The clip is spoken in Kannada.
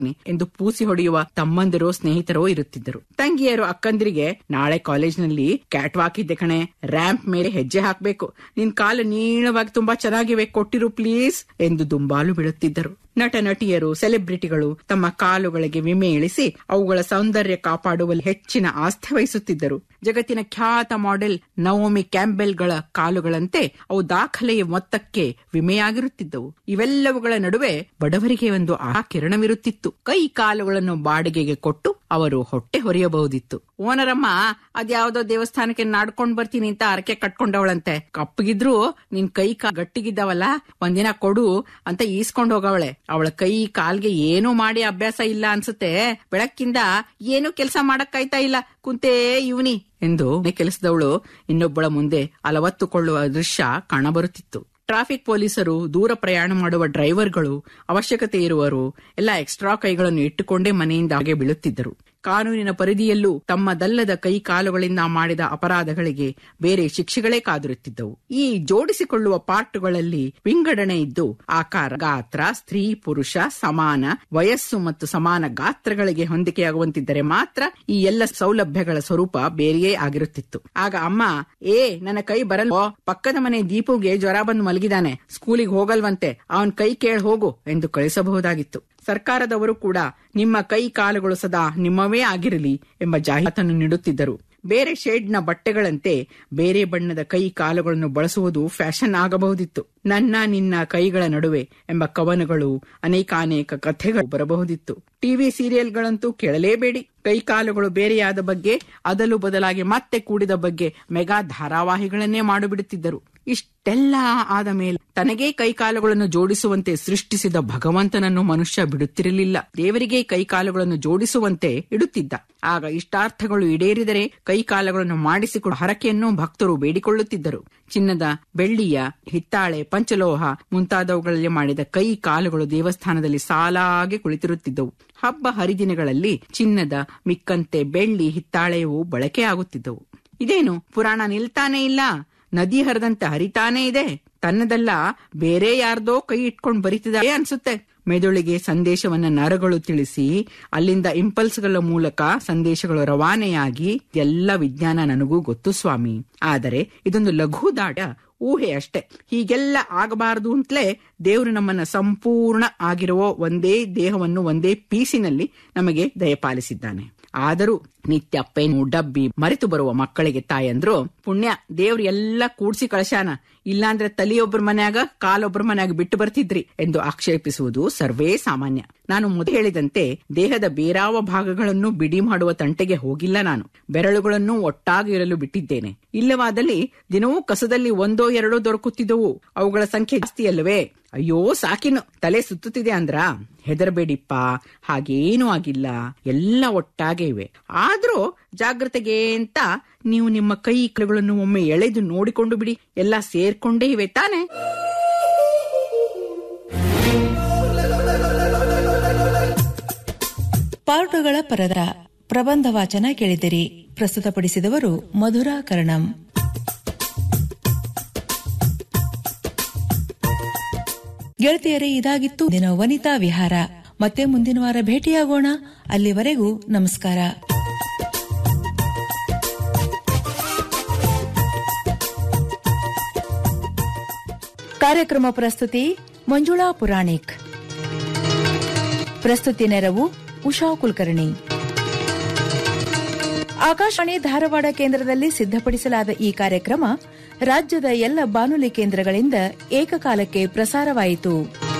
ಎಂದು ಪೂಸಿ ಹೊಡೆಯುವ ತಮ್ಮಂದಿರು ಸ್ನೇಹಿತರು ಇರುತ್ತಿದ್ದರು ತಂಗಿಯರು ಅಕ್ಕಂದಿರಿಗೆ ನಾಳೆ ಕಾಲೇಜ್ನಲ್ಲಿ ಕ್ಯಾಟ್ ವಾಕ್ ಇದ್ದೆ ಕಣೆ ರ್ಯಾಂಪ್ ಮೇಲೆ ಹೆಜ್ಜೆ ಹಾಕ್ಬೇಕು ನಿನ್ ಕಾಲು ನೀಳವಾಗಿ ತುಂಬಾ ಚೆನ್ನಾಗಿವೆ ಕೊಟ್ಟಿರು ಪ್ಲೀಸ್ ಎಂದು ದುಂಬಾಲು ಬೀಳುತ್ತಿದ್ದರು ನಟ ನಟಿಯರು ಸೆಲೆಬ್ರಿಟಿಗಳು ತಮ್ಮ ಕಾಲುಗಳಿಗೆ ವಿಮೆ ಇಳಿಸಿ ಅವುಗಳ ಸೌಂದರ್ಯ ಕಾಪಾಡುವಲ್ಲಿ ಹೆಚ್ಚಿನ ಆಸ್ಥೆ ವಹಿಸುತ್ತಿದ್ದರು ಜಗತ್ತಿನ ಖ್ಯಾತ ಮಾಡೆಲ್ ನವೋಮಿ ಕ್ಯಾಂಬೆಲ್ಗಳ ಕಾಲುಗಳಂತೆ ಅವು ದಾಖಲೆಯ ಮೊತ್ತಕ್ಕೆ ವಿಮೆಯಾಗಿರುತ್ತಿದ್ದವು ಇವೆಲ್ಲವುಗಳ ನಡುವೆ ಬಡವರಿಗೆ ಒಂದು ಆ ಕಿರಣವಿರುತ್ತಿತ್ತು ಕೈ ಕಾಲುಗಳನ್ನು ಬಾಡಿಗೆಗೆ ಕೊಟ್ಟು ಅವರು ಹೊಟ್ಟೆ ಹೊರೆಯಬಹುದಿತ್ತು ಓನರಮ್ಮ ಅದ್ಯಾವ್ದೋ ದೇವಸ್ಥಾನಕ್ಕೆ ನಾಡ್ಕೊಂಡ್ ಬರ್ತೀನಿ ಅಂತ ಅರಕೆ ಕಟ್ಕೊಂಡವಳಂತೆ ಕಪ್ಪಗಿದ್ರು ನಿನ್ ಕೈ ಕಾ ಗಟ್ಟಿಗಿದ್ದಾವಲ್ಲ ಒಂದಿನ ಕೊಡು ಅಂತ ಈಸ್ಕೊಂಡ್ ಹೋಗವಳೆ ಅವಳ ಕೈ ಕಾಲ್ಗೆ ಏನೂ ಮಾಡಿ ಅಭ್ಯಾಸ ಇಲ್ಲ ಅನ್ಸುತ್ತೆ ಬೆಳಕ್ಕಿಂದ ಏನು ಕೆಲಸ ಮಾಡಕ್ಕಾಯ್ತಾ ಇಲ್ಲ ಕುಂತೇ ಇವನಿ ಎಂದು ಕೆಲಸದವಳು ಇನ್ನೊಬ್ಬಳ ಮುಂದೆ ಅಲವತ್ತುಕೊಳ್ಳುವ ದೃಶ್ಯ ಕಾಣಬರುತ್ತಿತ್ತು ಟ್ರಾಫಿಕ್ ಪೊಲೀಸರು ದೂರ ಪ್ರಯಾಣ ಮಾಡುವ ಡ್ರೈವರ್ಗಳು ಅವಶ್ಯಕತೆ ಇರುವರು ಎಲ್ಲ ಎಕ್ಸ್ಟ್ರಾ ಕೈಗಳನ್ನು ಇಟ್ಟುಕೊಂಡೇ ಮನೆಯಿಂದ ಹಾಗೆ ಬೀಳುತ್ತಿದ್ದರು ಕಾನೂನಿನ ಪರಿಧಿಯಲ್ಲೂ ತಮ್ಮದಲ್ಲದ ಕೈ ಕಾಲುಗಳಿಂದ ಮಾಡಿದ ಅಪರಾಧಗಳಿಗೆ ಬೇರೆ ಶಿಕ್ಷೆಗಳೇ ಕಾದಿರುತ್ತಿದ್ದವು ಈ ಜೋಡಿಸಿಕೊಳ್ಳುವ ಪಾರ್ಟುಗಳಲ್ಲಿ ವಿಂಗಡಣೆ ಇದ್ದು ಆಕಾರ ಗಾತ್ರ ಸ್ತ್ರೀ ಪುರುಷ ಸಮಾನ ವಯಸ್ಸು ಮತ್ತು ಸಮಾನ ಗಾತ್ರಗಳಿಗೆ ಹೊಂದಿಕೆಯಾಗುವಂತಿದ್ದರೆ ಮಾತ್ರ ಈ ಎಲ್ಲ ಸೌಲಭ್ಯಗಳ ಸ್ವರೂಪ ಬೇರೆಯೇ ಆಗಿರುತ್ತಿತ್ತು ಆಗ ಅಮ್ಮ ಏ ನನ್ನ ಕೈ ಬರಲ್ವೋ ಪಕ್ಕದ ಮನೆ ದೀಪುಗೆ ಜ್ವರ ಬಂದು ಮಲಗಿದಾನೆ ಸ್ಕೂಲಿಗೆ ಹೋಗಲ್ವಂತೆ ಅವನ್ ಕೈ ಕೇಳ್ ಹೋಗು ಎಂದು ಕಳಿಸಬಹುದಾಗಿತ್ತು ಸರ್ಕಾರದವರು ಕೂಡ ನಿಮ್ಮ ಕೈ ಕಾಲುಗಳು ಸದಾ ನಿಮ್ಮವೇ ಆಗಿರಲಿ ಎಂಬ ಜಾಹೀರಾತನ್ನು ನೀಡುತ್ತಿದ್ದರು ಬೇರೆ ಶೇಡ್ನ ಬಟ್ಟೆಗಳಂತೆ ಬೇರೆ ಬಣ್ಣದ ಕೈ ಕಾಲುಗಳನ್ನು ಬಳಸುವುದು ಫ್ಯಾಷನ್ ಆಗಬಹುದಿತ್ತು ನನ್ನ ನಿನ್ನ ಕೈಗಳ ನಡುವೆ ಎಂಬ ಕವನಗಳು ಅನೇಕಾನೇಕ ಕಥೆಗಳು ಬರಬಹುದಿತ್ತು ಟಿವಿ ಸೀರಿಯಲ್ಗಳಂತೂ ಕೇಳಲೇಬೇಡಿ ಕೈ ಕಾಲುಗಳು ಬೇರೆಯಾದ ಬಗ್ಗೆ ಅದಲು ಬದಲಾಗಿ ಮತ್ತೆ ಕೂಡಿದ ಬಗ್ಗೆ ಮೆಗಾ ಧಾರಾವಾಹಿಗಳನ್ನೇ ಮಾಡಿಬಿಡುತ್ತಿದ್ದರು ಇಷ್ಟೆಲ್ಲ ಆದ ಮೇಲೆ ತನಗೇ ಕೈಕಾಲುಗಳನ್ನು ಜೋಡಿಸುವಂತೆ ಸೃಷ್ಟಿಸಿದ ಭಗವಂತನನ್ನು ಮನುಷ್ಯ ಬಿಡುತ್ತಿರಲಿಲ್ಲ ದೇವರಿಗೆ ಕೈಕಾಲುಗಳನ್ನು ಜೋಡಿಸುವಂತೆ ಇಡುತ್ತಿದ್ದ ಆಗ ಇಷ್ಟಾರ್ಥಗಳು ಈಡೇರಿದರೆ ಕೈಕಾಲುಗಳನ್ನು ಮಾಡಿಸಿಕೊಡುವ ಹರಕೆಯನ್ನು ಭಕ್ತರು ಬೇಡಿಕೊಳ್ಳುತ್ತಿದ್ದರು ಚಿನ್ನದ ಬೆಳ್ಳಿಯ ಹಿತ್ತಾಳೆ ಪಂಚಲೋಹ ಮುಂತಾದವುಗಳಲ್ಲಿ ಮಾಡಿದ ಕೈ ಕಾಲುಗಳು ದೇವಸ್ಥಾನದಲ್ಲಿ ಸಾಲಾಗಿ ಕುಳಿತಿರುತ್ತಿದ್ದವು ಹಬ್ಬ ಹರಿದಿನಗಳಲ್ಲಿ ಚಿನ್ನದ ಮಿಕ್ಕಂತೆ ಬೆಳ್ಳಿ ಹಿತ್ತಾಳೆಯವು ಬಳಕೆಯಾಗುತ್ತಿದ್ದವು ಇದೇನು ಪುರಾಣ ನಿಲ್ತಾನೇ ಇಲ್ಲ ನದಿ ಹರಿದಂತೆ ಹರಿತಾನೇ ಇದೆ ತನ್ನದಲ್ಲ ಬೇರೆ ಯಾರ್ದೋ ಕೈ ಇಟ್ಕೊಂಡು ಬರಿತಿದ್ದಾರೆ ಅನ್ಸುತ್ತೆ ಮೆದುಳಿಗೆ ಸಂದೇಶವನ್ನ ನರಗಳು ತಿಳಿಸಿ ಅಲ್ಲಿಂದ ಇಂಪಲ್ಸ್ಗಳ ಮೂಲಕ ಸಂದೇಶಗಳು ರವಾನೆಯಾಗಿ ಎಲ್ಲ ವಿಜ್ಞಾನ ನನಗೂ ಗೊತ್ತು ಸ್ವಾಮಿ ಆದರೆ ಇದೊಂದು ಲಘು ದಾಟ ಊಹೆ ಅಷ್ಟೆ ಹೀಗೆಲ್ಲ ಆಗಬಾರದು ಅಂತಲೇ ದೇವರು ನಮ್ಮನ್ನ ಸಂಪೂರ್ಣ ಆಗಿರುವ ಒಂದೇ ದೇಹವನ್ನು ಒಂದೇ ಪೀಸಿನಲ್ಲಿ ನಮಗೆ ದಯಪಾಲಿಸಿದ್ದಾನೆ ಆದರೂ ನಿತ್ಯ ಪೆನ್ನು ಡಬ್ಬಿ ಮರೆತು ಬರುವ ಮಕ್ಕಳಿಗೆ ತಾಯಂದ್ರು ಪುಣ್ಯ ದೇವ್ರು ಎಲ್ಲ ಕೂಡ್ಸಿ ಕಳಶಾನ ಇಲ್ಲಾಂದ್ರೆ ತಲಿಯೊಬ್ಬರ ಮನ್ಯಾಗ ಕಾಲೊಬ್ಬರ ಮನ್ಯಾಗ ಬಿಟ್ಟು ಬರ್ತಿದ್ರಿ ಎಂದು ಆಕ್ಷೇಪಿಸುವುದು ಸರ್ವೇ ಸಾಮಾನ್ಯ ನಾನು ಮೊದಲು ಹೇಳಿದಂತೆ ದೇಹದ ಬೇರಾವ ಭಾಗಗಳನ್ನು ಬಿಡಿ ಮಾಡುವ ತಂಟೆಗೆ ಹೋಗಿಲ್ಲ ನಾನು ಬೆರಳುಗಳನ್ನು ಒಟ್ಟಾಗಿ ಇರಲು ಬಿಟ್ಟಿದ್ದೇನೆ ಇಲ್ಲವಾದಲ್ಲಿ ದಿನವೂ ಕಸದಲ್ಲಿ ಒಂದೋ ಎರಡೋ ದೊರಕುತ್ತಿದ್ದವು ಅವುಗಳ ಸಂಖ್ಯೆ ಜಾಸ್ತಿ ಅಲ್ಲವೇ ಅಯ್ಯೋ ಸಾಕಿನು ತಲೆ ಸುತ್ತುತ್ತಿದೆ ಅಂದ್ರ ಹೆದರಬೇಡಿಪ್ಪ ಹಾಗೇನೂ ಆಗಿಲ್ಲ ಎಲ್ಲ ಒಟ್ಟಾಗೆ ಇವೆ ಆದ್ರೂ ಜಾಗ್ರತೆಗೆ ಅಂತ ನೀವು ನಿಮ್ಮ ಕೈ ಕೈಗಳನ್ನು ಒಮ್ಮೆ ಎಳೆದು ನೋಡಿಕೊಂಡು ಬಿಡಿ ಎಲ್ಲ ಸೇರ್ಕೊಂಡೇ ಇವೆ ತಾನೆ ಪಾರ್ಟುಗಳ ಪರದ ಪ್ರಬಂಧ ವಾಚನ ಕೇಳಿದಿರಿ ಪ್ರಸ್ತುತಪಡಿಸಿದವರು ಮಧುರಾ ಕರ್ಣಂ ಗೆಳತಿಯರೇ ಇದಾಗಿತ್ತು ದಿನ ವನಿತಾ ವಿಹಾರ ಮತ್ತೆ ಮುಂದಿನ ವಾರ ಭೇಟಿಯಾಗೋಣ ಅಲ್ಲಿವರೆಗೂ ನಮಸ್ಕಾರ ಕಾರ್ಯಕ್ರಮ ಪ್ರಸ್ತುತಿ ಮಂಜುಳಾ ಪುರಾಣಿಕ್ ಪ್ರಸ್ತುತಿ ನೆರವು ಉಷಾ ಕುಲಕರ್ಣಿ ಆಕಾಶವಾಣಿ ಧಾರವಾಡ ಕೇಂದ್ರದಲ್ಲಿ ಸಿದ್ಧಪಡಿಸಲಾದ ಈ ಕಾರ್ಯಕ್ರಮ ರಾಜ್ಯದ ಎಲ್ಲ ಬಾನುಲಿ ಕೇಂದ್ರಗಳಿಂದ ಏಕಕಾಲಕ್ಕೆ ಪ್ರಸಾರವಾಯಿತು